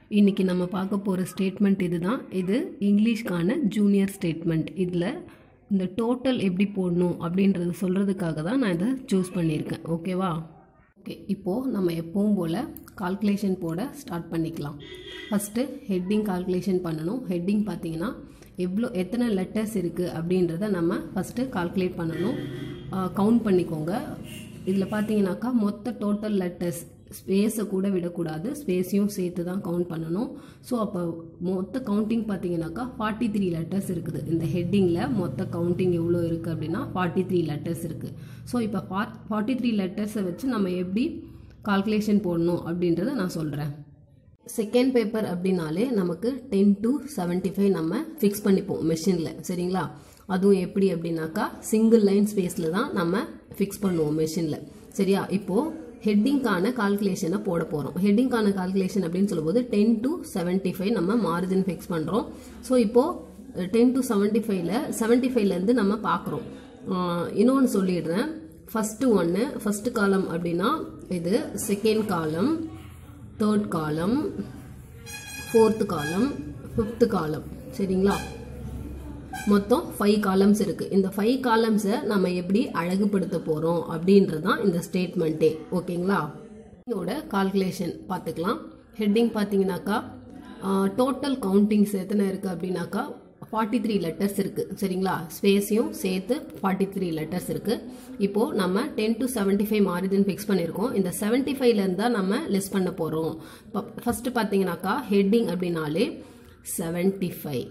இன்றைக்கி நம்ம பார்க்க போகிற ஸ்டேட்மெண்ட் இதுதான் இது இங்கிலீஷ்க்கான ஜூனியர் ஸ்டேட்மெண்ட் இதில் இந்த டோட்டல் எப்படி போடணும் அப்படின்றத சொல்கிறதுக்காக தான் நான் இதை சூஸ் பண்ணியிருக்கேன் ஓகேவா ஓகே இப்போது நம்ம எப்பவும் போல் கால்குலேஷன் போட ஸ்டார்ட் பண்ணிக்கலாம் ஃபஸ்ட்டு ஹெட்டிங் கால்குலேஷன் பண்ணணும் ஹெட்டிங் பார்த்தீங்கன்னா எவ்வளோ எத்தனை லெட்டர்ஸ் இருக்குது அப்படின்றத நம்ம ஃபஸ்ட்டு கால்குலேட் பண்ணணும் கவுண்ட் பண்ணிக்கோங்க இதில் பார்த்தீங்கன்னாக்கா மொத்த டோட்டல் லெட்டர்ஸ் ஸ்பேஸை கூட விடக்கூடாது ஸ்பேஸையும் சேர்த்து தான் கவுண்ட் பண்ணணும் ஸோ அப்போ மொத்த கவுண்டிங் பார்த்தீங்கன்னாக்கா ஃபார்ட்டி த்ரீ லெட்டர்ஸ் இருக்குது இந்த ஹெட்டிங்கில் மொத்த கவுண்டிங் எவ்வளோ இருக்குது அப்படின்னா ஃபார்ட்டி த்ரீ லெட்டர்ஸ் இருக்குது ஸோ இப்போ ஃபார் ஃபார்ட்டி த்ரீ லெட்டர்ஸை வச்சு நம்ம எப்படி கால்குலேஷன் போடணும் அப்படின்றத நான் சொல்கிறேன் செகண்ட் பேப்பர் அப்படின்னாலே நமக்கு டென் டு செவன்ட்டி ஃபைவ் நம்ம ஃபிக்ஸ் பண்ணிப்போம் மெஷினில் சரிங்களா அதுவும் எப்படி அப்படின்னாக்கா சிங்கிள் லைன் ஸ்பேஸில் தான் நம்ம ஃபிக்ஸ் பண்ணுவோம் மெஷினில் சரியா இப்போது ஹெட்டிங்கான கால்குலேஷனை போட போகிறோம் ஹெட்டிங்கான கால்குலேஷன் அப்படின்னு சொல்லும்போது டென் டு செவன்ட்டி ஃபைவ் நம்ம மார்ஜின் ஃபிக்ஸ் பண்ணுறோம் ஸோ இப்போது டென் டு செவன்ட்டி ஃபைவ்ல செவன்ட்டி ஃபைவ்லேருந்து நம்ம பார்க்குறோம் இன்னொன்று சொல்லிடுறேன் ஃபஸ்ட்டு ஒன்று ஃபஸ்ட்டு காலம் அப்படின்னா இது செகண்ட் காலம் தேர்ட் காலம் ஃபோர்த்து காலம் ஃபிஃப்த்து காலம் சரிங்களா மொத்தம் ஃபைவ் காலம்ஸ் இருக்குது இந்த ஃபைவ் காலம்ஸை நம்ம எப்படி அழகுபடுத்த போகிறோம் அப்படின்றது தான் இந்த ஸ்டேட்மெண்ட்டே ஓகேங்களா இதோட கால்குலேஷன் பார்த்துக்கலாம் ஹெட்டிங் பார்த்தீங்கன்னாக்கா டோட்டல் கவுண்டிங்ஸ் எத்தனை இருக்குது அப்படின்னாக்கா ஃபார்ட்டி த்ரீ லெட்டர்ஸ் இருக்குது சரிங்களா ஸ்பேஸையும் சேர்த்து ஃபார்ட்டி த்ரீ லெட்டர்ஸ் இருக்குது இப்போது நம்ம டென் டு செவன்ட்டி ஃபைவ் மாறுதுன்னு ஃபிக்ஸ் பண்ணியிருக்கோம் இந்த செவன்ட்டி ஃபைவ்லேருந்து தான் நம்ம லிஸ்ட் பண்ண போகிறோம் இப்போ ஃபஸ்ட்டு பார்த்தீங்கன்னாக்கா ஹெட்டிங் அப்படின்னாலே seventy five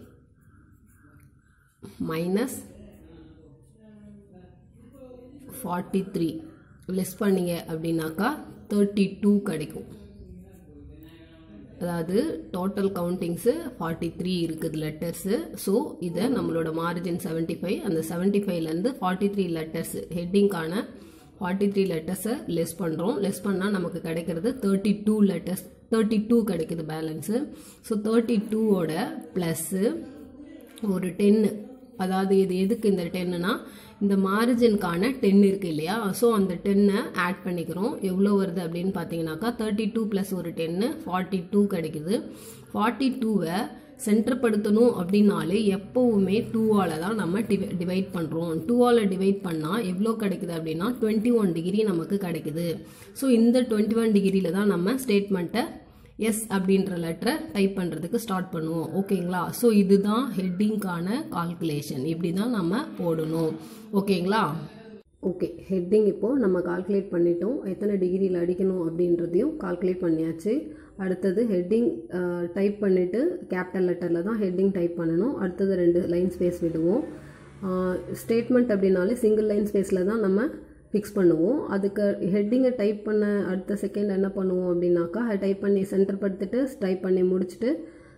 minus forty three less பண்ணிங்க அப்படின்னாக்கா தேர்ட்டி டூ கிடைக்கும் அதாவது டோட்டல் கவுண்டிங்ஸு ஃபார்ட்டி த்ரீ இருக்குது லெட்டர்ஸு ஸோ இதை நம்மளோட மார்ஜின் செவன்ட்டி ஃபைவ் அந்த செவன்ட்டி ஃபைவ்லேருந்து ஃபார்ட்டி த்ரீ லெட்டர்ஸ் ஹெட்டிங்கான ஃபார்ட்டி த்ரீ லெட்டர்ஸை லெஸ் பண்ணுறோம் லெஸ் பண்ணால் நமக்கு கிடைக்கிறது thirty two letters thirty two கிடைக்குது பேலன்ஸு ஸோ தேர்ட்டி டூவோட ப்ளஸ்ஸு ஒரு டென்னு அதாவது இது எதுக்கு இந்த டென்னுனா இந்த மார்ஜினுக்கான டென் இருக்குது இல்லையா ஸோ அந்த டென்னை ஆட் பண்ணிக்கிறோம் எவ்வளோ வருது அப்படின்னு பார்த்தீங்கன்னாக்கா தேர்ட்டி டூ ப்ளஸ் ஒரு டென்னு ஃபார்ட்டி டூ கிடைக்குது ஃபார்ட்டி டூவை சென்டர்படுத்தணும் அப்படின்னாலே எப்போவுமே டூவால் தான் நம்ம டிவை டிவைட் பண்ணுறோம் டூவால் டிவைட் பண்ணால் எவ்வளோ கிடைக்குது அப்படின்னா டுவெண்ட்டி ஒன் டிகிரி நமக்கு கிடைக்குது ஸோ இந்த டுவெண்ட்டி ஒன் டிகிரியில் தான் நம்ம ஸ்டேட்மெண்ட்டை எஸ் அப்படின்ற லெட்டரை டைப் பண்ணுறதுக்கு ஸ்டார்ட் பண்ணுவோம் ஓகேங்களா ஸோ இதுதான் ஹெட்டிங்க்கான கால்குலேஷன் இப்படி தான் நம்ம போடணும் ஓகேங்களா ஓகே ஹெட்டிங் இப்போது நம்ம கால்குலேட் பண்ணிட்டோம் எத்தனை டிகிரியில் அடிக்கணும் அப்படின்றதையும் கால்குலேட் பண்ணியாச்சு அடுத்தது ஹெட்டிங் டைப் பண்ணிவிட்டு கேபிட்டல் லெட்டரில் தான் ஹெட்டிங் டைப் பண்ணணும் அடுத்தது ரெண்டு லைன் ஸ்பேஸ் விடுவோம் ஸ்டேட்மெண்ட் அப்படின்னாலே சிங்கிள் லைன் ஸ்பேஸில் தான் நம்ம ஃபிக்ஸ் பண்ணுவோம் அதுக்கு ஹெட்டிங்கை டைப் பண்ண அடுத்த செகண்ட் என்ன பண்ணுவோம் அப்படின்னாக்கா டைப் பண்ணி சென்டர் படுத்துட்டு டைப் பண்ணி முடிச்சுட்டு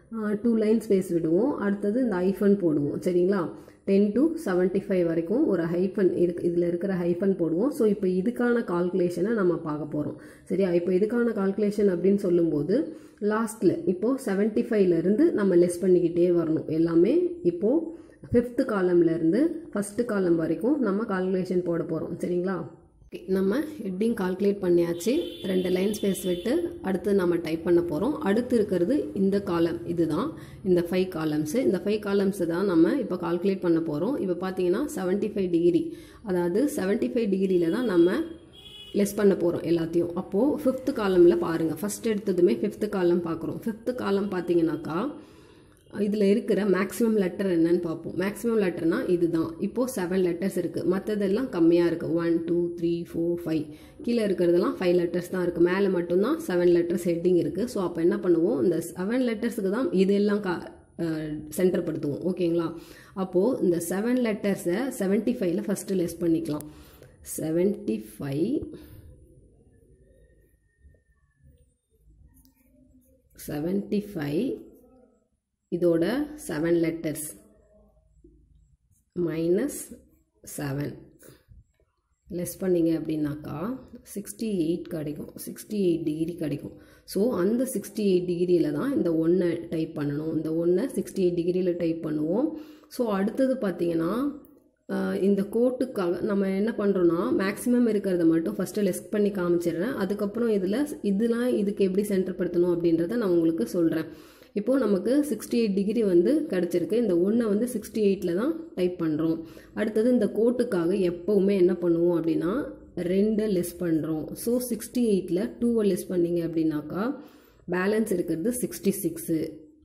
டூ லைன் ஸ்பேஸ் விடுவோம் அடுத்தது இந்த ஐஃபன் போடுவோம் சரிங்களா டென் டு செவன்ட்டி ஃபைவ் வரைக்கும் ஒரு ஹைஃபன் இருக்கு இதில் இருக்கிற ஹைஃபன் போடுவோம் ஸோ இப்போ இதுக்கான கால்குலேஷனை நம்ம பார்க்க போகிறோம் சரியா இப்போ இதுக்கான கால்குலேஷன் அப்படின்னு சொல்லும்போது லாஸ்ட்டில் இப்போது செவன்ட்டி ஃபைவ்லேருந்து நம்ம லெஸ் பண்ணிக்கிட்டே வரணும் எல்லாமே இப்போது ஃபிஃப்த்து காலம்லேருந்து ஃபஸ்ட்டு காலம் வரைக்கும் நம்ம கால்குலேஷன் போட போகிறோம் சரிங்களா ஓகே நம்ம ஹெட்டிங் கால்குலேட் பண்ணியாச்சு ரெண்டு லைன் ஸ்பேஸ் விட்டு அடுத்து நம்ம டைப் பண்ண போகிறோம் அடுத்து இருக்கிறது இந்த காலம் இதுதான் இந்த ஃபைவ் காலம்ஸு இந்த ஃபைவ் காலம்ஸு தான் நம்ம இப்போ கால்குலேட் பண்ண போகிறோம் இப்போ பார்த்தீங்கன்னா செவன்ட்டி ஃபைவ் டிகிரி அதாவது செவன்ட்டி ஃபைவ் டிகிரியில் தான் நம்ம லெஸ் பண்ண போகிறோம் எல்லாத்தையும் அப்போது ஃபிஃப்த்து காலமில் பாருங்கள் ஃபஸ்ட் எடுத்ததுமே ஃபிஃப்த்து காலம் பார்க்குறோம் ஃபிஃப்த்து காலம் பார்த்தீங்கன்னாக்கா இதில் இருக்கிற மேக்ஸிமம் லெட்டர் என்னன்னு பார்ப்போம் மேக்ஸிமம் லெட்டர்னா இதுதான் இப்போது செவன் லெட்டர்ஸ் இருக்குது மற்றதெல்லாம் கம்மியாக இருக்குது one two three four five கீழே இருக்கிறதெல்லாம் ஃபைவ் லெட்டர்ஸ் தான் இருக்குது மேலே மட்டும்தான் செவன் லெட்டர்ஸ் ஹெட்டிங் இருக்குது ஸோ அப்போ என்ன பண்ணுவோம் இந்த செவன் லெட்டர்ஸுக்கு தான் இதெல்லாம் கா சென்டர் படுத்துவோம் ஓகேங்களா அப்போது இந்த செவன் லெட்டர்ஸை செவன்ட்டி ஃபைவ்ல ஃபஸ்ட்டு லெஸ் பண்ணிக்கலாம் செவன்ட்டி ஃபைவ் செவன்ட்டி ஃபைவ் இதோட seven letters minus seven less பண்ணிங்க அப்படின்னாக்கா சிக்ஸ்டி எயிட் கிடைக்கும் சிக்ஸ்டி எயிட் டிகிரி கிடைக்கும் ஸோ அந்த சிக்ஸ்டி எயிட் டிகிரியில் தான் இந்த ஒன்றை டைப் பண்ணணும் இந்த ஒன்றை சிக்ஸ்டி எயிட் டிகிரியில் டைப் பண்ணுவோம் ஸோ அடுத்தது பார்த்தீங்கன்னா ஆஹ் இந்த கோட்டுக்காக நம்ம என்ன பண்ணுறோன்னா மேக்ஸிமம் இருக்கிறத மட்டும் ஃபஸ்ட்டு லெஸ் பண்ணி காமிச்சிடுறேன் அதுக்கப்புறம் இதில் இதெல்லாம் இதுக்கு எப்படி சென்டர் படுத்தணும் அப்படின்றத நான் உங்களுக்கு சொல்கிறேன் இப்போது நமக்கு சிக்ஸ்டி எயிட் டிகிரி வந்து கிடச்சிருக்கு இந்த ஒன்றை வந்து சிக்ஸ்டி எயிட்டில் தான் டைப் பண்ணுறோம் அடுத்தது இந்த கோட்டுக்காக எப்போவுமே என்ன பண்ணுவோம் அப்படின்னா ரெண்டை லெஸ் பண்ணுறோம் ஸோ சிக்ஸ்டி எயிட்டில் டூவை லெஸ் பண்ணீங்க அப்படின்னாக்கா பேலன்ஸ் இருக்கிறது sixty six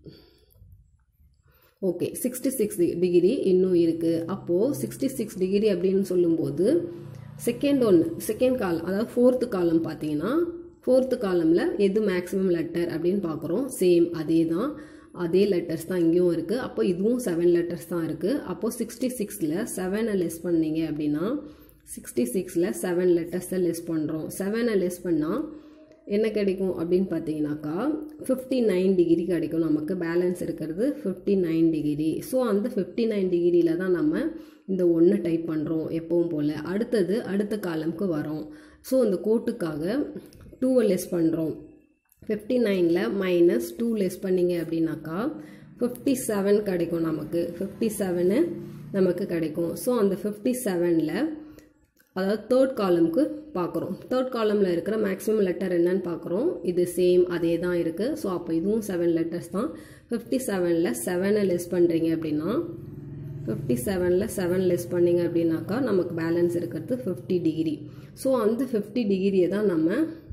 okay sixty six degree இன்னும் இருக்குது அப்போது சிக்ஸ்டி சிக்ஸ் டிகிரி அப்படின்னு சொல்லும்போது செகண்ட் ஒன்று செகண்ட் காலம் அதாவது ஃபோர்த்து காலம் பார்த்தீங்கன்னா ஃபோர்த்து காலமில் எது மேக்ஸிமம் லெட்டர் அப்படின்னு பார்க்குறோம் சேம் அதே தான் அதே லெட்டர்ஸ் தான் இங்கேயும் இருக்குது அப்போ இதுவும் செவன் லெட்டர்ஸ் தான் இருக்குது அப்போது சிக்ஸ்டி சிக்ஸில் செவனை லெஸ் பண்ணீங்க அப்படின்னா சிக்ஸ்டி சிக்ஸில் செவன் லெட்டர்ஸை லெஸ் பண்ணுறோம் செவனை லெஸ் பண்ணால் என்ன கிடைக்கும் அப்படின்னு பார்த்தீங்கன்னாக்கா ஃபிஃப்டி நைன் டிகிரி கிடைக்கும் நமக்கு பேலன்ஸ் இருக்கிறது ஃபிஃப்டி நைன் டிகிரி ஸோ அந்த ஃபிஃப்டி நைன் டிகிரியில் தான் நம்ம இந்த ஒன்று டைப் பண்ணுறோம் எப்பவும் போல் அடுத்தது அடுத்த காலம்க்கு வரோம் ஸோ இந்த கோட்டுக்காக டூவை லெஸ் பண்ணுறோம் ஃபிஃப்டி நைனில் மைனஸ் டூ லெஸ் பண்ணிங்க அப்படின்னாக்கா ஃபிஃப்டி செவன் கிடைக்கும் நமக்கு ஃபிஃப்டி செவனு நமக்கு கிடைக்கும் ஸோ அந்த ஃபிஃப்டி செவனில் அதாவது தேர்ட் காலம்க்கு பார்க்குறோம் தேர்ட் காலமில் இருக்கிற மேக்ஸிமம் லெட்டர் என்னன்னு பார்க்குறோம் இது சேம் அதே தான் இருக்குது ஸோ அப்போ இதுவும் செவன் லெட்டர்ஸ் தான் ஃபிஃப்டி செவனில் செவனை லெஸ் பண்ணுறீங்க அப்படின்னா ஃபிஃப்டி செவனில் செவன் லெஸ் பண்ணிங்க அப்படின்னாக்கா நமக்கு பேலன்ஸ் இருக்கிறது ஃபிஃப்டி டிகிரி ஸோ அந்த ஃபிஃப்டி டிகிரியை தான் நம்ம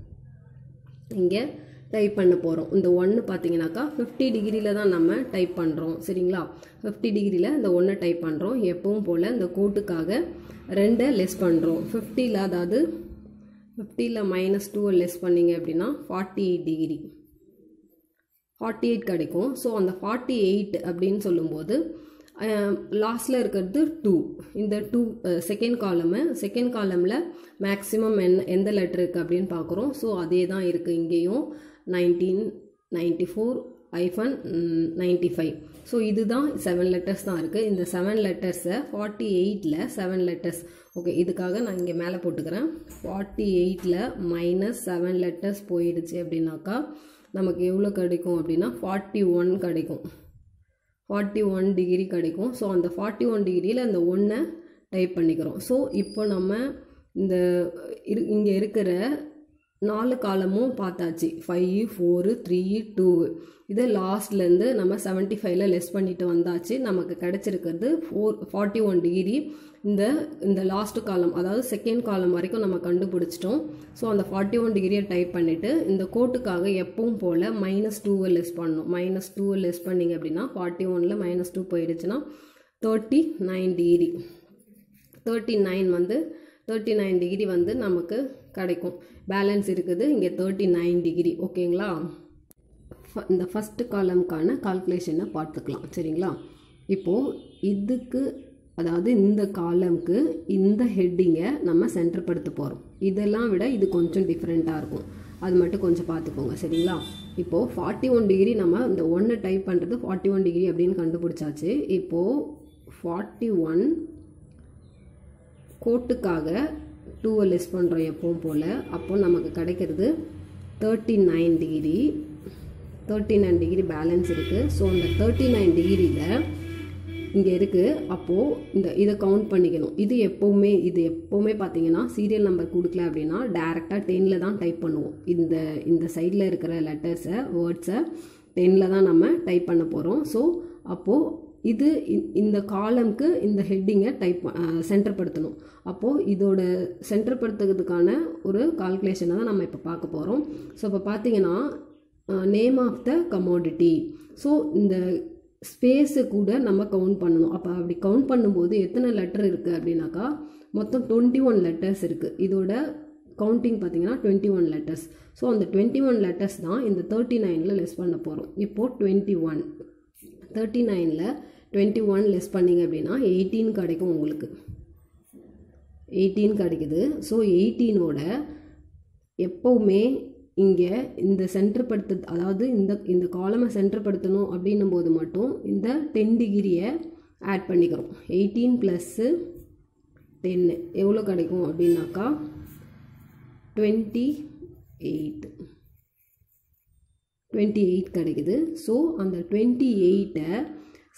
இங்கே டைப் பண்ண போகிறோம் இந்த ஒன்று பார்த்தீங்கன்னாக்கா ஃபிஃப்டி டிகிரியில் தான் நம்ம டைப் பண்ணுறோம் சரிங்களா ஃபிஃப்டி டிகிரியில் இந்த ஒன்றை டைப் பண்ணுறோம் எப்பவும் போல் இந்த கோட்டுக்காக ரெண்டை லெஸ் பண்ணுறோம் ஃபிஃப்டியில் அதாவது ஃபிஃப்டியில் மைனஸ் டூவை லெஸ் பண்ணிங்க அப்படின்னா forty eight degree forty eight கிடைக்கும் ஸோ அந்த ஃபார்ட்டி எயிட் அப்படின்னு சொல்லும்போது லாஸ்டில் இருக்கிறது டூ இந்த டூ செகண்ட் காலமு செகண்ட் காலமில் மேக்ஸிமம் என்ன எந்த லெட்டர் இருக்குது அப்படின்னு பார்க்குறோம் ஸோ அதே தான் இருக்குது இங்கேயும் nineteen ninety four hyphen ninety five so இதுதான் செவன் லெட்டர்ஸ் தான் இருக்குது இந்த செவன் லெட்டர்ஸை ஃபார்ட்டி எயிட்டில் செவன் லெட்டர்ஸ் ஓகே இதுக்காக நான் இங்கே மேலே போட்டுக்கிறேன் ஃபார்ட்டி எயிட்டில் மைனஸ் செவன் லெட்டர்ஸ் போயிடுச்சு அப்படின்னாக்கா நமக்கு எவ்வளோ கிடைக்கும் அப்படின்னா ஃபார்ட்டி ஒன் கிடைக்கும் ஃபார்ட்டி ஒன் டிகிரி கிடைக்கும் ஸோ அந்த ஃபார்ட்டி ஒன் டிகிரியில் அந்த ஒன்றை டைப் பண்ணிக்கிறோம் ஸோ இப்போ நம்ம இந்த இரு இங்கே இருக்கிற நாலு காலமும் பார்த்தாச்சு ஃபைவ் ஃபோரு த்ரீ டூ இதை லாஸ்ட்லேருந்து நம்ம செவன்ட்டி ஃபைவ்ல லெஸ் பண்ணிட்டு வந்தாச்சு நமக்கு கிடைச்சிருக்கிறது ஃபோர் ஃபார்ட்டி ஒன் டிகிரி இந்த இந்த லாஸ்ட் காலம் அதாவது செகண்ட் காலம் வரைக்கும் நம்ம கண்டுபிடிச்சிட்டோம் ஸோ அந்த ஃபார்ட்டி ஒன் டிகிரியை டைப் பண்ணிவிட்டு இந்த கோட்டுக்காக எப்பவும் போல் மைனஸ் டூவை லெஸ் பண்ணணும் மைனஸ் டூவை லெஸ் பண்ணிங்க அப்படின்னா ஃபார்ட்டி ஒனில் மைனஸ் டூ போயிடுச்சுன்னா thirty nine degree thirty nine வந்து தேர்ட்டி நைன் டிகிரி வந்து நமக்கு கிடைக்கும் பேலன்ஸ் இருக்குது இங்கே தேர்ட்டி நைன் டிகிரி ஓகேங்களா ஃப- இந்த ஃபஸ்ட்டு காலம்க்கான கால்குலேஷனை பார்த்துக்கலாம் சரிங்களா இப்போது இதுக்கு அதாவது இந்த காலம்க்கு இந்த ஹெட்டிங்கை நம்ம சென்டர் படுத்த போகிறோம் இதெல்லாம் விட இது கொஞ்சம் டிஃப்ரெண்ட்டாக இருக்கும் அது மட்டும் கொஞ்சம் பார்த்துக்கோங்க சரிங்களா இப்போது ஃபார்ட்டி ஒன் டிகிரி நம்ம இந்த ஒன்றை டைப் பண்ணுறது ஃபார்ட்டி ஒன் டிகிரி அப்படின்னு கண்டுபிடிச்சாச்சு இப்போது ஃபார்ட்டி ஒன் கோட்டுக்காக டூவை லெஸ் பண்ணுறோம் எப்பவும் போல் அப்போ நமக்கு கிடைக்கிறது thirty nine degree thirty nine degree balance இருக்குது ஸோ அந்த தேர்ட்டி நைன் டிகிரியில் இங்கே இருக்குது அப்போது இந்த இதை கவுண்ட் பண்ணிக்கணும் இது எப்போவுமே இது எப்போவுமே பார்த்தீங்கன்னா சீரியல் நம்பர் கொடுக்கல அப்படின்னா டேரெக்டாக டென்னில் தான் டைப் பண்ணுவோம் இந்த இந்த சைடில் இருக்கிற லெட்டர்ஸை வேர்ட்ஸை டென்னில் தான் நம்ம டைப் பண்ண போகிறோம் ஸோ அப்போது இது இ- இந்த காலம்க்கு இந்த ஹெட்டிங்கை டைப் சென்டர் படுத்தணும் அப்போது இதோட சென்டர் படுத்துறதுக்கான ஒரு கால்குலேஷனை தான் நம்ம இப்போ பார்க்க போகிறோம் ஸோ இப்போ பார்த்தீங்கன்னா name of the commodity so இந்த ஸ்பேஸை கூட நம்ம கவுண்ட் பண்ணணும் அப்போ அப்படி கவுண்ட் பண்ணும்போது எத்தனை லெட்டர் இருக்குது அப்படின்னாக்கா மொத்தம் டுவெண்ட்டி ஒன் லெட்டர்ஸ் இருக்குது இதோட கவுண்டிங் பார்த்தீங்கன்னா டுவெண்ட்டி ஒன் லெட்டர்ஸ் ஸோ அந்த டுவெண்ட்டி ஒன் லெட்டர்ஸ் தான் இந்த தேர்ட்டி நைனில் லெஸ் பண்ண போகிறோம் இப்போது டுவெண்ட்டி ஒன் தேர்ட்டி நைனில் டுவெண்ட்டி ஒன் லெஸ் பண்ணிங்க அப்படின்னா எயிட்டீன் கிடைக்கும் உங்களுக்கு எயிட்டீன் கிடைக்குது ஸோ எயிட்டீனோட எப்போவுமே இங்கே இந்த சென்டர் படுத்து அதாவது இந்த இந்த காலமை சென்டர் படுத்தணும் அப்படின்னும் போது மட்டும் இந்த டென் டிகிரியை ஆட் பண்ணிக்கிறோம் எயிட்டீன் ப்ளஸ்ஸு டென்னு எவ்வளோ கிடைக்கும் அப்படின்னாக்கா டுவெண்ட்டி எயிட் டுவெண்ட்டி எயிட் கிடைக்குது ஸோ அந்த டுவெண்ட்டி எயிட்டை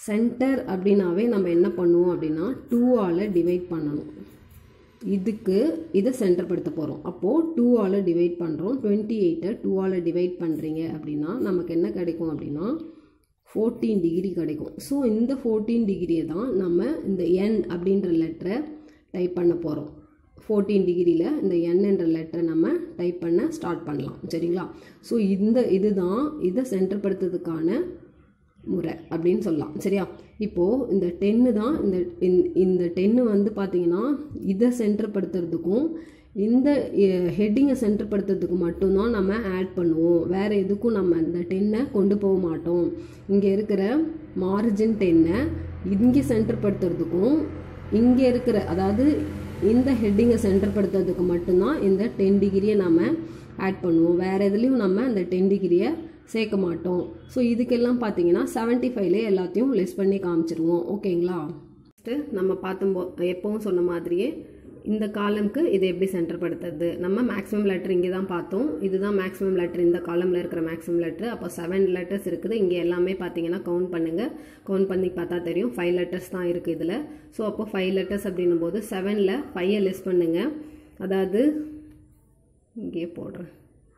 சென்டர் அப்படின்னாவே நம்ம என்ன பண்ணுவோம் அப்படின்னா டூவால் டிவைட் பண்ணணும் இதுக்கு இதை சென்டர் படுத்த போகிறோம் அப்போது டூவால் டிவைட் பண்ணுறோம் டுவெண்ட்டி எயிட்டை டூவால் டிவைட் பண்ணுறீங்க அப்படின்னா நமக்கு என்ன கிடைக்கும் அப்படின்னா ஃபோர்டீன் டிகிரி கிடைக்கும் ஸோ இந்த ஃபோர்டீன் டிகிரியை தான் நம்ம இந்த என் அப்படின்ற லெட்டரை டைப் பண்ண போகிறோம் ஃபோர்டீன் டிகிரியில் இந்த என் என்ற லெட்டரை நம்ம டைப் பண்ண ஸ்டார்ட் பண்ணலாம் சரிங்களா ஸோ இந்த இதுதான் இதை சென்டர் படுத்துறதுக்கான முறை அப்படின்னு சொல்லலாம் சரியா இப்போது இந்த டென்னு தான் இந்த இந்த- இந்த டென்னு வந்து பார்த்தீங்கன்னா இதை சென்டர் படுத்துறதுக்கும் இந்த ஹெட்டிங்கை சென்டர் படுத்துறதுக்கு மட்டும்தான் நம்ம ஆட் பண்ணுவோம் வேறு எதுக்கும் நம்ம இந்த டென்னை கொண்டு போக மாட்டோம் இங்கே இருக்கிற மார்ஜின் டென்னை இங்கே சென்டர் படுத்துறதுக்கும் இங்கே இருக்கிற அதாவது இந்த ஹெட்டிங்கை சென்டர் படுத்துறதுக்கு மட்டும்தான் இந்த டென் டிகிரியை நம்ம ஆட் பண்ணுவோம் வேறு எதுலேயும் நம்ம இந்த டென் டிகிரியை சேர்க்க மாட்டோம் ஸோ இதுக்கெல்லாம் பார்த்தீங்கன்னா செவன்ட்டி ஃபைவ்லே எல்லாத்தையும் லெஸ் பண்ணி காமிச்சிருவோம் ஓகேங்களா ஃபஸ்ட்டு நம்ம பார்த்தம்போ எப்பவும் சொன்ன மாதிரியே இந்த காலம்க்கு இதை எப்படி சென்டர் படுத்துறது நம்ம மேக்ஸிமம் லெட்டர் இங்கே தான் பார்த்தோம் இதுதான் மேக்ஸிமம் லெட்டர் இந்த காலமில் இருக்கிற மேக்ஸிமம் லெட்டர் அப்போ செவன் லெட்டர்ஸ் இருக்குது இங்கே எல்லாமே பார்த்தீங்கன்னா கவுண்ட் பண்ணுங்கள் கவுண்ட் பண்ணி பார்த்தா தெரியும் ஃபைவ் லெட்டர்ஸ் தான் இருக்குது இதில் ஸோ அப்போ ஃபைவ் லெட்டர்ஸ் அப்படின்னும் போது செவனில் ஃபைவை லெஸ் பண்ணுங்கள் அதாவது இங்கே போடுறேன்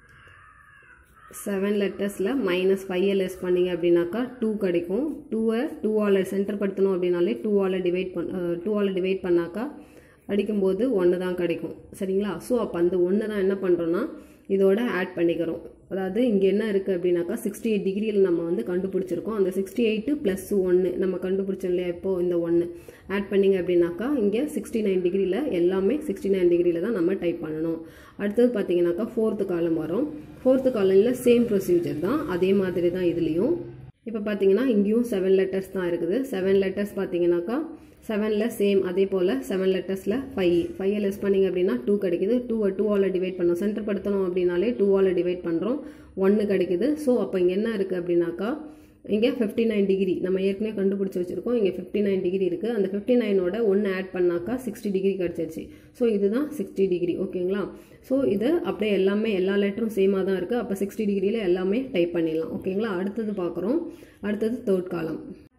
செவன் லெட்டர்ஸில் மைனஸ் ஃபைவை லெஸ் பண்ணீங்க அப்படின்னாக்கா டூ கிடைக்கும் டூவை டூவால் சென்டர் படுத்தணும் அப்படின்னாலே டூவால் டிவைட் பண் டூவால் டிவைட் பண்ணாக்கா அடிக்கும்போது ஒன்று தான் கிடைக்கும் சரிங்களா ஸோ அப்போ அந்த ஒன்று தான் என்ன பண்ணுறோன்னா இதோட ஆட் பண்ணிக்கிறோம் அதாவது இங்கே என்ன இருக்குது அப்படின்னாக்கா சிக்ஸ்டி எயிட் டிகிரியில் நம்ம வந்து கண்டுபிடிச்சிருக்கோம் அந்த சிக்ஸ்டி எயிட்டு ப்ளஸ் ஒன்று நம்ம கண்டுபிடிச்சோம் இல்லையா இப்போது இந்த ஒன்று ஆட் பண்ணிங்க அப்படின்னாக்கா இங்கே சிக்ஸ்டி நைன் டிகிரியில் எல்லாமே சிக்ஸ்டி நைன் டிகிரியில் தான் நம்ம டைப் பண்ணணும் அடுத்தது பார்த்தீங்கன்னாக்கா ஃபோர்த்து காலம் வரும் ஃபோர்த்து காலமில் சேம் ப்ரொசீஜர் தான் அதே மாதிரி தான் இதுலேயும் இப்போ பார்த்தீங்கன்னா இங்கேயும் செவன் லெட்டர்ஸ் தான் இருக்குது செவன் லெட்டர்ஸ் பார்த்தீங்கன்னாக்கா செவனில் சேம் அதே போல் செவன் லெட்டர்ஸில் ஃபைவ் ஃபைவ் லெஸ் பண்ணிங்க அப்படின்னா டூ கிடைக்குது டூவை டூவால் டிவைட் பண்ணோம் சென்டர் படுத்தணும் அப்படின்னாலே டூவால் டிவைட் பண்ணுறோம் ஒன்று கிடைக்குது ஸோ அப்போ இங்கே என்ன இருக்குது அப்படின்னாக்கா இங்கே ஃபிஃப்டி நைன் டிகிரி நம்ம ஏற்கனவே கண்டுபிடிச்சி வச்சுருக்கோம் இங்கே ஃபிஃப்டி நைன் டிகிரி இருக்குது அந்த ஃபிஃப்டி நைனோட ஒன்று ஆட் பண்ணாக்கா சிக்ஸ்டி டிகிரி கிடச்சிருச்சு ஸோ இதுதான் சிக்ஸ்டி டிகிரி ஓகேங்களா ஸோ இது அப்படியே எல்லாமே எல்லா லெட்டரும் சேமாக தான் இருக்குது அப்போ சிக்ஸ்டி டிகிரியில் எல்லாமே டைப் பண்ணிடலாம் ஓகேங்களா அடுத்தது பார்க்குறோம் அடுத்தது தேர்ட் காலம்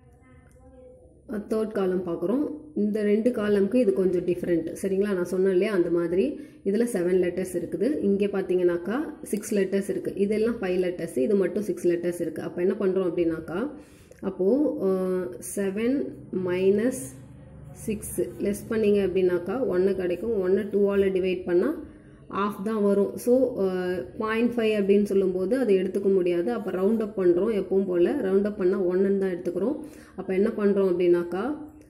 தேர்ட் காலம் பார்க்குறோம் இந்த ரெண்டு காலம்க்கு இது கொஞ்சம் டிஃப்ரெண்ட் சரிங்களா நான் சொன்னேன் இல்லையா அந்த மாதிரி இதில் செவன் லெட்டர்ஸ் இருக்குது இங்கே பார்த்தீங்கன்னாக்கா சிக்ஸ் லெட்டர்ஸ் இருக்குது இதெல்லாம் ஃபைவ் லெட்டர்ஸ் இது மட்டும் சிக்ஸ் லெட்டர்ஸ் இருக்குது அப்போ என்ன பண்ணுறோம் அப்படின்னாக்கா அப்போது செவன் மைனஸ் சிக்ஸ் லெஸ் பண்ணீங்க அப்படின்னாக்கா ஒன்று கிடைக்கும் ஒன்று டூவால் டிவைட் பண்ணால் ஆஃப் தான் வரும் ஸோ பாயிண்ட் ஃபைவ் அப்படின்னு சொல்லும்போது அதை எடுத்துக்க முடியாது அப்போ ரவுண்ட் அப் பண்ணுறோம் எப்பவும் போல் ரவுண்ட் அப் பண்ணால் ஒன்றுன்னு தான் எடுத்துக்கிறோம் அப்போ என்ன பண்ணுறோம் அப்படின்னாக்கா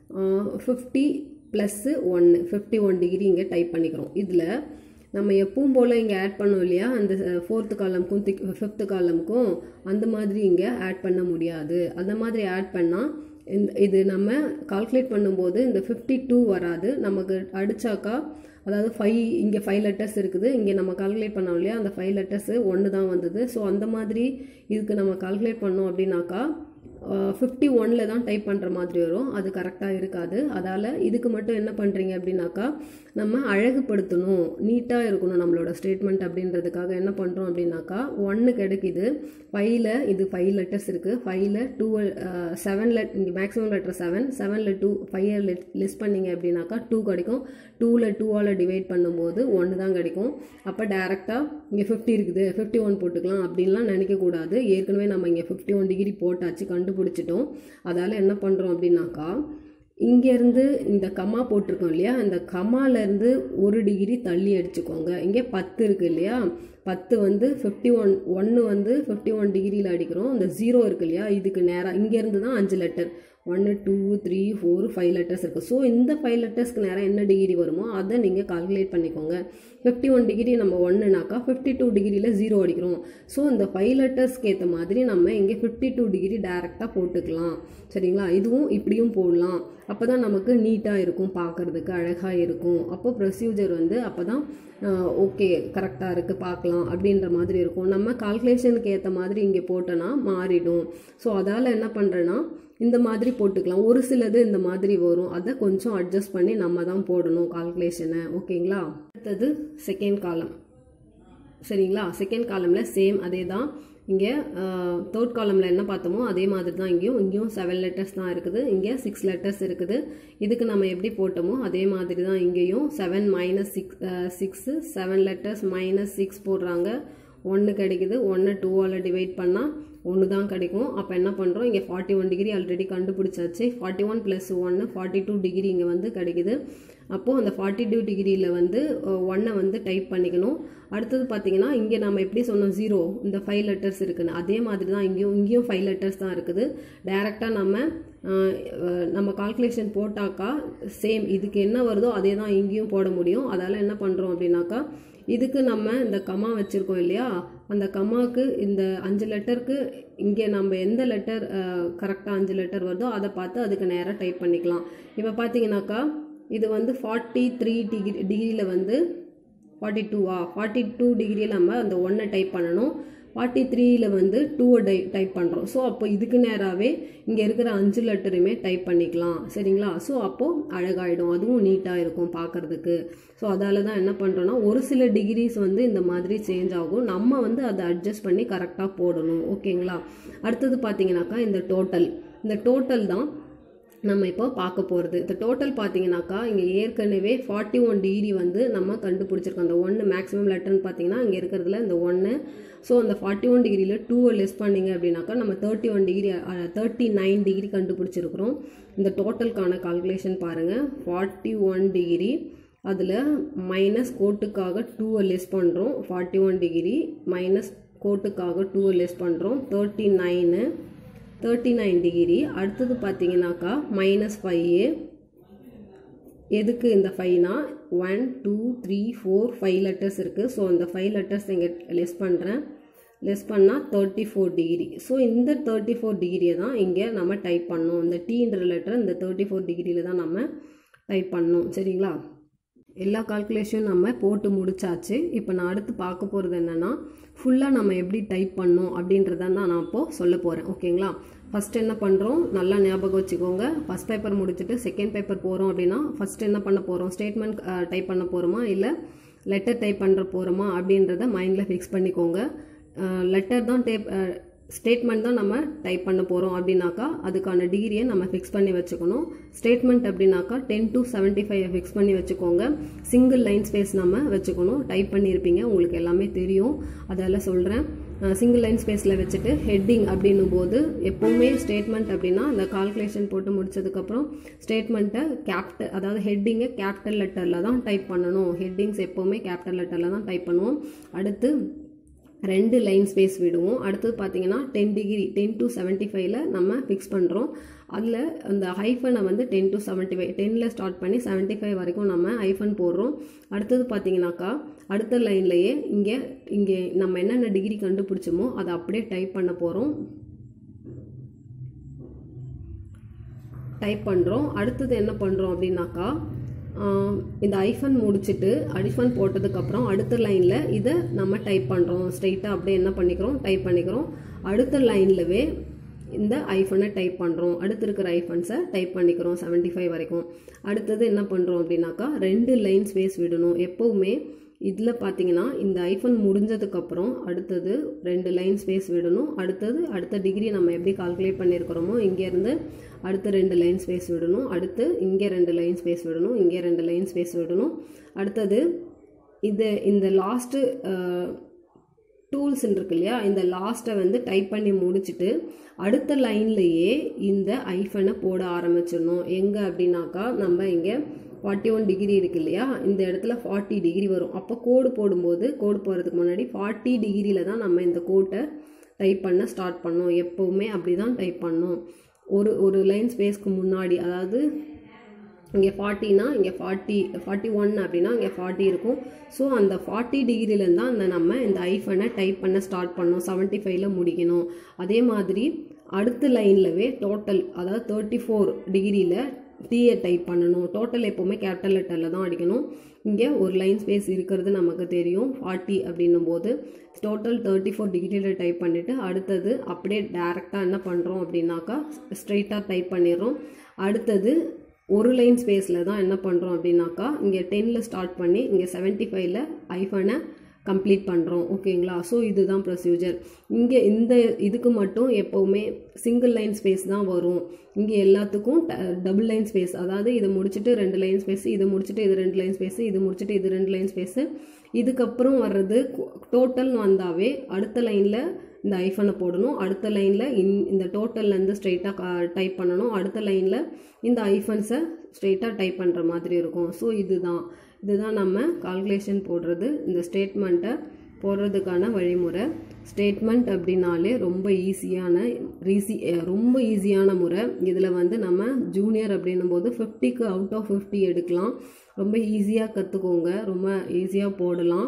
ஃபிஃப்டி ப்ளஸ்ஸு ஒன்று ஃபிஃப்டி ஒன் டிகிரி இங்கே டைப் பண்ணிக்கிறோம் இதில் நம்ம எப்பவும் போல் இங்கே ஆட் பண்ணோம் இல்லையா அந்த ஃபோர்த்து காலமுக்கும் திக் ஃபிஃப்த்து காலமுக்கும் அந்த மாதிரி இங்கே ஆட் பண்ண முடியாது அந்த மாதிரி ஆட் பண்ணால் இந்த இது நம்ம கால்குலேட் பண்ணும்போது இந்த ஃபிஃப்டி டூ வராது நமக்கு அடித்தாக்கா அதாவது ஃபைவ் இங்கே ஃபைவ் லெட்டர்ஸ் இருக்குது இங்கே நம்ம கால்குலேட் பண்ணோம் இல்லையா அந்த ஃபைவ் லெட்டர்ஸு ஒன்று தான் வந்தது ஸோ அந்த மாதிரி இதுக்கு நம்ம கால்குலேட் பண்ணோம் அப்படின்னாக்கா ஃபிஃப்டி ஒனில் தான் டைப் பண்ணுற மாதிரி வரும் அது கரெக்டாக இருக்காது அதால் இதுக்கு மட்டும் என்ன பண்ணுறீங்க அப்படின்னாக்கா நம்ம அழகுபடுத்தணும் நீட்டாக இருக்கணும் நம்மளோட ஸ்டேட்மெண்ட் அப்படின்றதுக்காக என்ன பண்ணுறோம் அப்படின்னாக்கா ஒன்று கிடைக்குது ஃபைவ்ல இது ஃபைவ் லெட்டர்ஸ் இருக்குது ஃபைவ்ல டூ செவன் லெட் இங்கே மேக்ஸிமம் லெட்டர் செவன் செவனில் டூ ஃபைவ் லிஸ்ட் பண்ணீங்க அப்படின்னாக்கா டூ கிடைக்கும் டூவில் டூவால் டிவைட் பண்ணும்போது ஒன்று தான் கிடைக்கும் அப்போ டேரெக்டாக இங்கே ஃபிஃப்டி இருக்குது ஃபிஃப்டி ஒன் போட்டுக்கலாம் அப்படின்லாம் நினைக்கக்கூடாது ஏற்கனவே நம்ம இங்கே ஃபிஃப்டி ஒன் டிகிரி போட்டாச்சு கண்டுபிடிச்சிட்டோம் அதால் என்ன பண்ணுறோம் அப்படின்னாக்கா இங்கேருந்து இந்த கமா போட்டிருக்கோம் இல்லையா இந்த கமாலேருந்து ஒரு டிகிரி தள்ளி அடிச்சுக்கோங்க இங்கே பத்து இருக்குது இல்லையா பத்து வந்து ஃபிஃப்டி ஒன் ஒன்று வந்து ஃபிஃப்டி ஒன் டிகிரியில் அடிக்கிறோம் இந்த ஜீரோ இருக்கு இல்லையா இதுக்கு நேராக இங்கேருந்து தான் அஞ்சு லெட்டர் ஒன்று two three four five letters இருக்குது ஸோ இந்த ஃபைவ் லெட்டர்ஸ்க்கு நேரம் என்ன டிகிரி வருமோ அதை நீங்கள் கால்குலேட் பண்ணிக்கோங்க ஃபிஃப்டி ஒன் டிகிரி நம்ம ஒன்றுனாக்கா ஃபிஃப்டி டூ டிகிரியில் ஜீரோ அடிக்கிறோம் ஸோ இந்த ஃபைவ் லெட்டர்ஸ்க்கு ஏற்ற மாதிரி நம்ம இங்கே ஃபிஃப்டி டூ டிகிரி டேரெக்டாக போட்டுக்கலாம் சரிங்களா இதுவும் இப்படியும் போடலாம் அப்போ தான் நமக்கு நீட்டாக இருக்கும் பார்க்குறதுக்கு அழகாக இருக்கும் அப்போ ப்ரொசீஜர் வந்து அப்போ தான் ஓகே கரெக்டாக இருக்குது பார்க்கலாம் அப்படின்ற மாதிரி இருக்கும் நம்ம கால்குலேஷனுக்கு ஏற்ற மாதிரி இங்கே போட்டோன்னா மாறிடும் ஸோ அதால் என்ன பண்ணுறேன்னா இந்த மாதிரி போட்டுக்கலாம் ஒரு சிலது இந்த மாதிரி வரும் அதை கொஞ்சம் அட்ஜஸ்ட் பண்ணி நம்ம தான் போடணும் கால்குலேஷனை ஓகேங்களா அடுத்தது செகண்ட் காலம் சரிங்களா செகண்ட் காலமில் சேம் அதே தான் இங்கே தேர்ட் காலமில் என்ன பார்த்தோமோ அதே மாதிரி தான் இங்கேயும் இங்கேயும் செவன் லெட்டர்ஸ் தான் இருக்குது இங்கே சிக்ஸ் லெட்டர்ஸ் இருக்குது இதுக்கு நம்ம எப்படி போட்டோமோ அதே மாதிரி தான் இங்கேயும் seven minus six six seven letters minus six போடுறாங்க ஒன்று கிடைக்குது ஒன்று டூவால் டிவைட் பண்ணால் ஒன்று தான் கிடைக்கும் அப்போ என்ன பண்ணுறோம் இங்கே ஃபார்ட்டி ஒன் டிகிரி ஆல்ரெடி கண்டுபிடிச்சாச்சு ஃபார்ட்டி ஒன் ப்ளஸ் ஒன்று ஃபார்ட்டி டூ டிகிரி இங்கே வந்து கிடைக்குது அப்போது அந்த ஃபார்ட்டி டூ டிகிரியில் வந்து ஒன்னை வந்து டைப் பண்ணிக்கணும் அடுத்தது பார்த்தீங்கன்னா இங்கே நம்ம எப்படி சொன்னோம் ஜீரோ இந்த ஃபைவ் லெட்டர்ஸ் இருக்குன்னு அதே மாதிரி தான் இங்கேயும் இங்கேயும் ஃபைவ் லெட்டர்ஸ் தான் இருக்குது டைரெக்டாக நம்ம அஹ், அஹ், நம்ம கால்குலேஷன் போட்டாக்கா சேம் இதுக்கு என்ன வருதோ அதே தான் இங்கேயும் போட முடியும் அதால் என்ன பண்ணுறோம் அப்படின்னாக்கா இதுக்கு நம்ம இந்த கமா வச்சுருக்கோம் இல்லையா அந்த கமாவுக்கு இந்த அஞ்சு லெட்டருக்கு இங்கே நம்ம எந்த லெட்டர் கரெக்டாக அஞ்சு லெட்டர் வருதோ அதை பார்த்து அதுக்கு நேராக டைப் பண்ணிக்கலாம் இப்போ பார்த்தீங்கன்னாக்கா இது வந்து ஃபார்ட்டி த்ரீ டிகிரி டிகிரியில் வந்து ஃபார்ட்டி டூவா ஃபார்ட்டி டூ டிகிரியில் நம்ம அந்த ஒன்னை டைப் பண்ணணும் ஃபார்ட்டி த்ரீயில் வந்து டூவை டை டைப் பண்ணுறோம் ஸோ அப்போ இதுக்கு நேராகவே இங்கே இருக்கிற அஞ்சு லெட்டருமே டைப் பண்ணிக்கலாம் சரிங்களா ஸோ அப்போது அழகாயிடும் அதுவும் நீட்டாக இருக்கும் பார்க்குறதுக்கு ஸோ அதால தான் என்ன பண்ணுறோன்னா ஒரு சில டிகிரிஸ் வந்து இந்த மாதிரி சேஞ்ச் ஆகும் நம்ம வந்து அதை அட்ஜஸ்ட் பண்ணி கரெக்டாக போடணும் ஓகேங்களா அடுத்தது பார்த்தீங்கன்னாக்கா இந்த டோட்டல் இந்த டோட்டல் தான் நம்ம இப்போ பார்க்க போகிறது இந்த டோட்டல் பார்த்தீங்கன்னாக்கா இங்கே ஏற்கனவே ஃபார்ட்டி ஒன் டிகிரி வந்து நம்ம கண்டுபிடிச்சிருக்கோம் அந்த ஒன்று மேக்ஸிமம் லெட்டர்னு பார்த்தீங்கன்னா இங்கே இருக்கிறதுல இந்த ஒன்று ஸோ அந்த ஃபார்ட்டி ஒன் டிகிரியில் டூவை லெஸ் பண்ணிங்க அப்படின்னாக்கா நம்ம thirty one degree thirty nine degree கண்டுபிடிச்சிருக்கிறோம் இந்த டோட்டலுக்கான கால்குலேஷன் பாருங்கள் ஃபார்ட்டி ஒன் டிகிரி அதில் மைனஸ் கோட்டுக்காக டூவை லெஸ் பண்ணுறோம் ஃபார்ட்டி ஒன் டிகிரி மைனஸ் கோட்டுக்காக டூவை லெஸ் பண்ணுறோம் thirty nine thirty nine degree அடுத்தது பார்த்தீங்கன்னாக்கா மைனஸ் ஃபைவ் எதுக்கு இந்த ஃபைவ்னா one two three four five letters இருக்குது ஸோ அந்த ஃபைவ் லெட்டர்ஸ் இங்கே லெஸ் பண்ணுறேன் லெஸ் பண்ணால் தேர்ட்டி ஃபோர் டிகிரி ஸோ இந்த தேர்ட்டி ஃபோர் டிகிரியை தான் இங்கே நம்ம டைப் பண்ணோம் இந்த டீன்ற லெட்டர் இந்த தேர்ட்டி ஃபோர் டிகிரியில் தான் நம்ம டைப் பண்ணோம் சரிங்களா எல்லா கால்குலேஷனும் நம்ம போட்டு முடிச்சாச்சு இப்போ நான் அடுத்து பார்க்க போகிறது என்னென்னா ஃபுல்லாக நம்ம எப்படி டைப் பண்ணோம் அப்படின்றத தான் நான் இப்போது சொல்ல போகிறேன் ஓகேங்களா ஃபஸ்ட் என்ன பண்ணுறோம் நல்லா ஞாபகம் வச்சுக்கோங்க ஃபஸ்ட் பேப்பர் முடிச்சுட்டு செகண்ட் பேப்பர் போகிறோம் அப்படின்னா ஃபஸ்ட் என்ன பண்ண போகிறோம் ஸ்டேட்மெண்ட் டைப் பண்ண போகிறோமா இல்லை லெட்டர் டைப் பண்ணுற போகிறோமா அப்படின்றத மைண்டில் ஃபிக்ஸ் பண்ணிக்கோங்க லெட்டர் தான் டைப் ஸ்டேட்மெண்ட் தான் நம்ம டைப் பண்ண போகிறோம் அப்படின்னாக்கா அதுக்கான டிகிரியை நம்ம ஃபிக்ஸ் பண்ணி வச்சுக்கணும் ஸ்டேட்மெண்ட் அப்படின்னாக்கா ten to seventy five fix பண்ணி வச்சுக்கோங்க சிங்கிள் லைன் ஸ்பேஸ் நம்ம வச்சுக்கணும் டைப் பண்ணியிருப்பீங்க உங்களுக்கு எல்லாமே தெரியும் அதெல்லாம் சொல்கிறேன் சிங்கிள் லைன் ஸ்பேஸில் வச்சுட்டு ஹெட்டிங் அப்படின்னும் போது எப்போவுமே ஸ்டேட்மெண்ட் அப்படின்னா அந்த கால்குலேஷன் போட்டு முடிச்சதுக்கப்புறம் ஸ்டேட்மெண்ட்டை கேபிட்டல் அதாவது ஹெட்டிங்கை கேபிட்டல் லெட்டரில் தான் டைப் பண்ணணும் ஹெட்டிங்ஸ் எப்போவுமே கேபிட்டல் லெட்டரில் தான் டைப் பண்ணுவோம் அடுத்து ரெண்டு லைன் ஸ்பேஸ் விடுவோம் அடுத்தது பார்த்தீங்கன்னா ten degree ten to seventy ஃபைவ்ல நம்ம ஃபிக்ஸ் பண்ணுறோம் அதில் அந்த ஹைஃபனை வந்து டென் டு செவன்ட்டி ஃபைவ் டென்னில் ஸ்டார்ட் பண்ணி செவன்ட்டி ஃபைவ் வரைக்கும் நம்ம ஹைஃபன் போடுறோம் அடுத்தது பார்த்தீங்கன்னாக்கா அடுத்த லைன்லேயே இங்கே இங்கே நம்ம என்னென்ன டிகிரி கண்டுபிடிச்சோமோ அதை அப்படியே டைப் பண்ண போகிறோம் டைப் பண்ணுறோம் அடுத்தது என்ன பண்ணுறோம் அப்படின்னாக்கா ஆஹ் இந்த ஐஃபன் முடிச்சுட்டு ஐஃபன் போட்டதுக்கப்புறம் அடுத்த லைனில் இதை நம்ம டைப் பண்ணுறோம் ஸ்ட்ரைட்டாக அப்படியே என்ன பண்ணிக்கிறோம் டைப் பண்ணிக்கிறோம் அடுத்த லைன்லவே இந்த ஐஃபனை டைப் பண்ணுறோம் அடுத்து இருக்கிற ஐஃபன்ஸை டைப் பண்ணிக்கிறோம் 75 ஃபைவ் வரைக்கும் அடுத்தது என்ன பண்ணுறோம் அப்படின்னாக்கா ரெண்டு லைன் ஸ்பேஸ் விடணும் எப்போவுமே இதில் பார்த்தீங்கன்னா இந்த ஐஃபன் முடிஞ்சதுக்கப்புறம் அடுத்தது ரெண்டு லைன் ஸ்பேஸ் விடணும் அடுத்தது அடுத்த டிகிரி நம்ம எப்படி கால்குலேட் பண்ணியிருக்கிறோமோ இங்கேருந்து அடுத்த ரெண்டு லைன் ஸ்பேஸ் விடணும் அடுத்து இங்கே ரெண்டு லைன் ஸ்பேஸ் விடணும் இங்கே ரெண்டு லைன் ஸ்பேஸ் விடணும் அடுத்தது இது இந்த லாஸ்ட்டு டூல்ஸ் இருக்கு இல்லையா இந்த லாஸ்ட்டை வந்து டைப் பண்ணி முடிச்சுட்டு அடுத்த லைன்லேயே இந்த ஐஃபனை போட ஆரம்பிச்சிடணும் எங்கே அப்படின்னாக்கா நம்ம இங்கே ஃபார்ட்டி ஒன் டிகிரி இருக்கு இல்லையா இந்த இடத்துல ஃபார்ட்டி டிகிரி வரும் அப்போ கோடு போடும்போது கோடு போகிறதுக்கு முன்னாடி ஃபார்ட்டி டிகிரியில் தான் நம்ம இந்த கோட்டை டைப் பண்ண ஸ்டார்ட் பண்ணோம் எப்போவுமே அப்படி தான் டைப் பண்ணோம் ஒரு ஒரு லைன் ஸ்பேஸ்க்கு முன்னாடி அதாவது இங்கே ஃபார்ட்டினா இங்கே ஃபார்ட்டி ஃபார்ட்டி ஒன் அப்படின்னா இங்கே ஃபார்ட்டி இருக்கும் ஸோ அந்த ஃபார்ட்டி டிகிரிலேருந்து தான் அந்த நம்ம இந்த ஐஃபனை டைப் பண்ண ஸ்டார்ட் பண்ணோம் செவன்ட்டி ஃபைவ்ல முடிக்கணும் அதே மாதிரி அடுத்த லைன்லவே டோட்டல் அதாவது தேர்ட்டி ஃபோர் டிகிரியில் டீயை டைப் பண்ணணும் டோட்டல் எப்போவுமே கேபிட்டல் லெட்டரில் தான் அடிக்கணும் இங்கே ஒரு லைன் ஸ்பேஸ் இருக்கிறது நமக்கு தெரியும் ஃபார்ட்டி அப்படின்னும் போது டோட்டல் தேர்ட்டி ஃபோர் டிகிரியில் டைப் பண்ணிவிட்டு அடுத்தது அப்படியே டேரெக்டாக என்ன பண்ணுறோம் அப்படின்னாக்கா ஸ்ட்ரைட்டாக டைப் பண்ணிடுறோம் அடுத்தது ஒரு லைன் ஸ்பேஸில் தான் என்ன பண்ணுறோம் அப்படின்னாக்கா இங்கே டென்னில் ஸ்டார்ட் பண்ணி இங்கே செவன்ட்டி ஃபைவ்ல ஐஃபனை கம்ப்ளீட் பண்ணுறோம் ஓகேங்களா ஸோ இதுதான் ப்ரொசீஜர் இங்கே இந்த இதுக்கு மட்டும் எப்போவுமே சிங்கிள் லைன் ஸ்பேஸ் தான் வரும் இங்கே எல்லாத்துக்கும் டபுள் லைன் ஸ்பேஸ் அதாவது இதை முடிச்சுட்டு ரெண்டு லைன் ஸ்பேஸ் இதை முடிச்சுட்டு இது ரெண்டு லைன் ஸ்பேஸ் இது முடிச்சுட்டு இது ரெண்டு லைன் ஸ்பேஸு இதுக்கப்புறம் வர்றது டோட்டல் வந்தாவே அடுத்த லைனில் இந்த ஐஃபனை போடணும் அடுத்த லைனில் இன் இந்த டோட்டல்லேருந்து ஸ்ட்ரெயிட்டாக டைப் பண்ணணும் அடுத்த லைனில் இந்த ஐஃபன்ஸை ஸ்ட்ரெயிட்டாக டைப் பண்ணுற மாதிரி இருக்கும் ஸோ இதுதான் இதுதான் நம்ம கால்குலேஷன் போடுறது இந்த ஸ்டேட்மெண்ட்டை போடுறதுக்கான வழிமுறை ஸ்டேட்மெண்ட் அப்படின்னாலே ரொம்ப ஈஸியான ரீசி ரொம்ப ஈஸியான முறை இதில் வந்து நம்ம ஜூனியர் அப்படின்னும் போது ஃபிஃப்டிக்கு அவுட் ஆஃப் ஃபிஃப்டி எடுக்கலாம் ரொம்ப ஈஸியாக கற்றுக்கோங்க ரொம்ப ஈஸியாக போடலாம்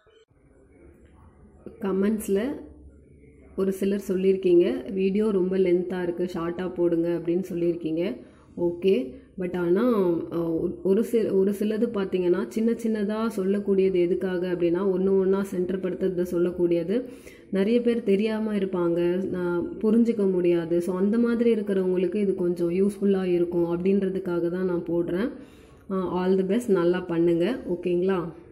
கமெண்ட்ஸில் ஒரு சிலர் சொல்லியிருக்கீங்க வீடியோ ரொம்ப லென்த்தாக இருக்குது ஷார்ட்டாக போடுங்க அப்படின்னு சொல்லியிருக்கீங்க ஓகே பட் ஆனால் ஒரு சில ஒரு சிலது பார்த்தீங்கன்னா சின்ன சின்னதாக சொல்லக்கூடியது எதுக்காக அப்படின்னா ஒன்று ஒன்றா சென்டர்படுத்துறது சொல்லக்கூடியது நிறைய பேர் தெரியாமல் இருப்பாங்க நான் புரிஞ்சிக்க முடியாது ஸோ அந்த மாதிரி இருக்கிறவங்களுக்கு இது கொஞ்சம் யூஸ்ஃபுல்லாக இருக்கும் அப்படின்றதுக்காக தான் நான் போடுறேன் ஆல் தி பெஸ்ட் நல்லா பண்ணுங்கள் ஓகேங்களா